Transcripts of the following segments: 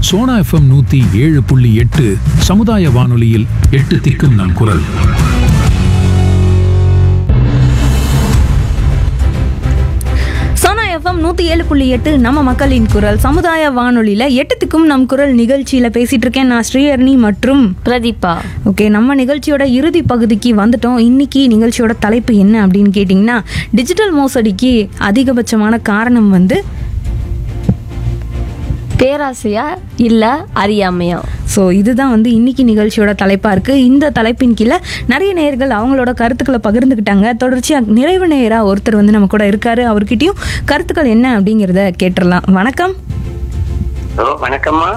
Sona FM நூத்தி ஏழு புள்ளி எட்டு சமுதாய வானொலியில் எட்டு திக்கும் நம் குரல் சோனா எஃப்எம் நூற்றி ஏழு புள்ளி எட்டு நம்ம மக்களின் குரல் சமுதாய வானொலியில் எட்டுத்துக்கும் நம் குரல் நிகழ்ச்சியில் பேசிட்டு இருக்கேன் நான் ஸ்ரீஹரணி மற்றும் பிரதீபா ஓகே நம்ம நிகழ்ச்சியோட இறுதி பகுதிக்கு வந்துட்டோம் இன்னைக்கு நிகழ்ச்சியோட தலைப்பு என்ன அப்படின்னு கேட்டிங்கன்னா டிஜிட்டல் மோசடிக்கு அதிகபட்சமான காரணம் வந்து பேராசையா இல்ல அறியாமையா ஸோ இதுதான் வந்து இன்னைக்கு நிகழ்ச்சியோட தலைப்பாக இருக்குது இந்த தலைப்பின் கீழே நிறைய நேயர்கள் அவங்களோட கருத்துக்களை பகிர்ந்துக்கிட்டாங்க தொடர்ச்சியாக நிறைவு நேயராக ஒருத்தர் வந்து நம்ம கூட இருக்காரு அவர்கிட்டயும் கருத்துக்கள் என்ன அப்படிங்கிறத கேட்டுடலாம் வணக்கம் ஹலோ வணக்கம்மா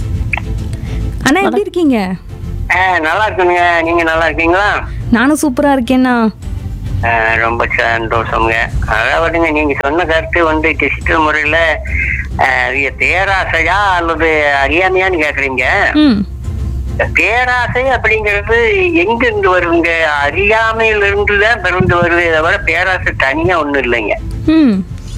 அண்ணா எப்படி இருக்கீங்க ஆ, நல்லா இருக்குங்க நீங்க நல்லா இருக்கீங்களா நானும் சூப்பராக இருக்கேன்னா ஆ, ரொம்ப சந்தோஷங்க அதாவதுங்க நீங்க சொன்ன கருத்து வந்து டிஜிட்டல் முறையில ஆ, இது பேராசையா அல்லது அறியாமையான்னு கேக்குறீங்க ம் பேராசை அப்படிங்கிறது எங்க இருந்து வருதுங்க அறியாமையில இருந்து தான் பிறந்து வருது தவிர பேராசை தனியா ஒண்ணும் இல்லைங்க ம்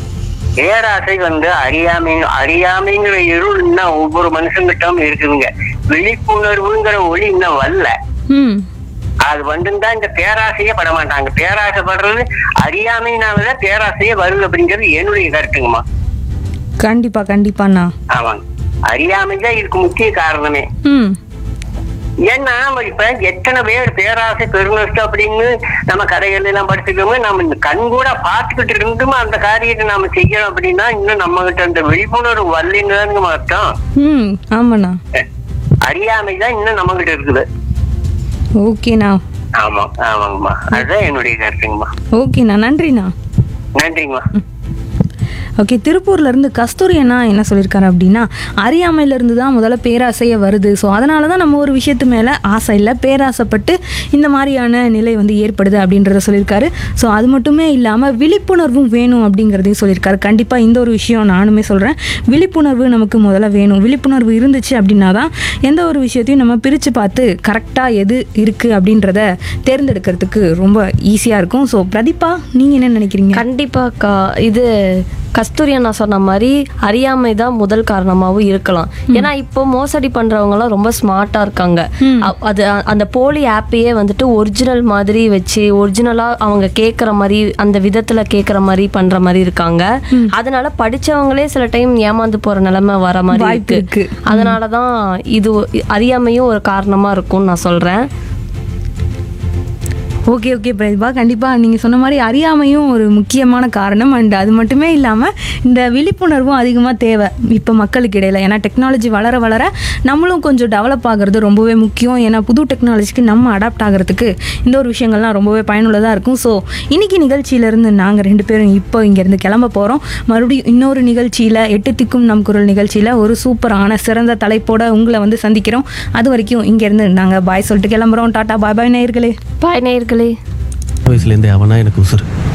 பேராசை வந்து அறியாமை அறியாமைங்கிற இருள் இன்னும் ஒவ்வொரு மனுஷங்கிட்டும் இருக்குதுங்க விழிப்புணர்வுங்கிற ஒளி இன்னும் வரல ம் அது வந்துதான் இந்த பேராசையே பட மாட்டாங்க பேராசைப்படுறது அறியாமையினாலதான் பேராசையே வருது அப்படிங்கிறது என்னுடைய கருத்துங்கம்மா கண்டிப்பா கண்டிப்பாண்ணா ஆமாங்க அறியாமை தான் இதுக்கு முக்கிய காரணமே ம் ஏன்னா நம்ம இப்ப எத்தனை பேர் பேராசை பெருநஷ்டம் அப்படின்னு நம்ம கதைகள் எல்லாம் படிச்சுக்கோங்க நம்ம இந்த கண் கூட பார்த்துக்கிட்டு இருந்தும் அந்த காரியத்தை நாம செய்யணும் அப்படின்னா இன்னும் நம்ம கிட்ட அந்த விழிப்புணர்வு வரலன்னு அர்த்தம் ம் ஆமாண்ணா அறியாமை தான் இன்னும் நம்ம கிட்ட இருக்குது ஓகேண்ணா ஆமா ஆமாங்கம்மா அதுதான் என்னுடைய கருத்துங்கம்மா ஓகேண்ணா நன்றிண்ணா நன்றிங்கம்மா ஓகே திருப்பூர்ல இருந்து கஸ்தூரி அண்ணா என்ன சொல்லியிருக்காரு அப்படின்னா அறியாமையில இருந்து தான் முதல்ல பேராசையே வருது ஸோ அதனால தான் நம்ம ஒரு விஷயத்து மேலே ஆசை இல்லை பேராசைப்பட்டு இந்த மாதிரியான நிலை வந்து ஏற்படுது அப்படின்றத சொல்லியிருக்காரு ஸோ அது மட்டுமே இல்லாமல் விழிப்புணர்வும் வேணும் அப்படிங்கிறதையும் சொல்லியிருக்காரு கண்டிப்பாக இந்த ஒரு விஷயம் நானுமே சொல்கிறேன் விழிப்புணர்வு நமக்கு முதல்ல வேணும் விழிப்புணர்வு இருந்துச்சு அப்படின்னா தான் எந்த ஒரு விஷயத்தையும் நம்ம பிரித்து பார்த்து கரெக்டாக எது இருக்குது அப்படின்றத தேர்ந்தெடுக்கிறதுக்கு ரொம்ப ஈஸியாக இருக்கும் ஸோ பிரதீபா நீங்கள் என்ன நினைக்கிறீங்க கண்டிப்பா கா இது கஸ்தூரி அண்ணா சொன்ன மாதிரி அறியாமை தான் முதல் காரணமாகவும் இருக்கலாம் ஏன்னா இப்போ மோசடி பண்றவங்கலாம் ரொம்ப ஸ்மார்ட்டா இருக்காங்க அ- அது அ- அந்த போலி ஆப்பையே வந்துட்டு ஒரிஜினல் மாதிரி வச்சு ஒரிஜினலா அவங்க கேட்குற மாதிரி அந்த விதத்துல கேட்குற மாதிரி பண்ற மாதிரி இருக்காங்க அதனால படிச்சவங்களே சில டைம் ஏமாந்து போற நிலைமை வர மாதிரி வாய்ப்பு இருக்கு இருக்கு. அதனால தான் இது ஒ- அறியாமையும் ஒரு காரணமா இருக்கும்னு நான் சொல்றேன் ஓகே ஓகே பிரதிபா கண்டிப்பாக நீங்கள் சொன்ன மாதிரி அறியாமையும் ஒரு முக்கியமான காரணம் அண்ட் அது மட்டுமே இல்லாமல் இந்த விழிப்புணர்வும் அதிகமாக தேவை இப்போ மக்களுக்கு இடையில ஏன்னா டெக்னாலஜி வளர வளர நம்மளும் கொஞ்சம் டெவலப் ஆகிறது ரொம்பவே முக்கியம் ஏன்னா புது டெக்னாலஜிக்கு நம்ம அடாப்ட் ஆகிறதுக்கு இந்த ஒரு விஷயங்கள்லாம் ரொம்பவே பயனுள்ளதாக இருக்கும் ஸோ இன்னைக்கு நிகழ்ச்சியிலேருந்து நாங்கள் ரெண்டு பேரும் இப்போ இங்கேருந்து கிளம்ப போகிறோம் மறுபடியும் இன்னொரு நிகழ்ச்சியில் எட்டு திக்கும் நம் குரல் நிகழ்ச்சியில் ஒரு சூப்பரான சிறந்த தலைப்போட உங்களை வந்து சந்திக்கிறோம் அது வரைக்கும் இங்கேருந்து நாங்கள் பாய் சொல்லிட்டு கிளம்புறோம் டாட்டா பாய் பாய் நேயர்களே பாய் நேயர்களே வயசுலேருந்தே அவனா எனக்கு உசுறு